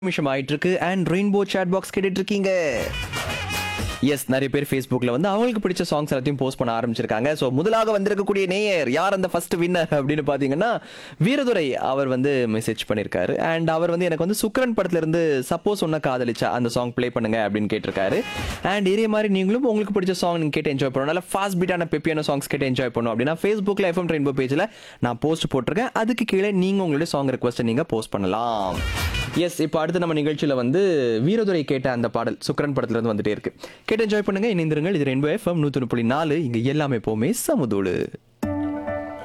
நிமிஷம் ஆயிட்டு இருக்கு அண்ட் ரெயின்போ சாட் பாக்ஸ் கேட்டுட்டு இருக்கீங்க எஸ் நிறைய பேர் ஃபேஸ்புக்கில் வந்து அவங்களுக்கு பிடிச்ச சாங்ஸ் எல்லாத்தையும் போஸ்ட் பண்ண ஆரம்பிச்சிருக்காங்க ஸோ முதலாக வந்திருக்கக்கூடிய நேயர் யார் அந்த ஃபர்ஸ்ட் வின்னர் அப்படின்னு பார்த்தீங்கன்னா வீரதுரை அவர் வந்து மெசேஜ் பண்ணியிருக்காரு அண்ட் அவர் வந்து எனக்கு வந்து சுக்கரன் படத்துல இருந்து சப்போஸ் ஒன்ன காதலிச்சா அந்த சாங் ப்ளே பண்ணுங்க அப்படின்னு கேட்டிருக்காரு அண்ட் இதே மாதிரி நீங்களும் உங்களுக்கு பிடிச்ச சாங் நீங்கள் கேட்டு என்ஜாய் பண்ணணும் நல்ல ஃபாஸ்ட் பீட்டான பெப்பியான சாங்ஸ் கேட்டு என்ஜாய் பண்ணணும் அப்படின்னா ஃபேஸ்புக்கில் எஃப்எம் ரெயின்போ பேஜில் நான் போஸ்ட் போட்டிருக்கேன் அதுக்கு கீழே நீங்கள் உங்களுடைய சாங் ரெக்வஸ்ட்டை நீங்கள் போஸ்ட் பண்ணலாம் எஸ் இப்போ அடுத்து நம்ம நிகழ்ச்சியில் வந்து வீரதுரை கேட்ட அந்த பாடல் சுக்கரன் படத்துல இருந்து வந்துட்டே இருக்கு கேட்டு என்ஜாய் பண்ணுங்க இணைந்திருங்கள் இது ரெயின்போ எஃப்எம் நூற்றி புள்ளி நாலு இங்கே எல்லாமே போமே சமுதோடு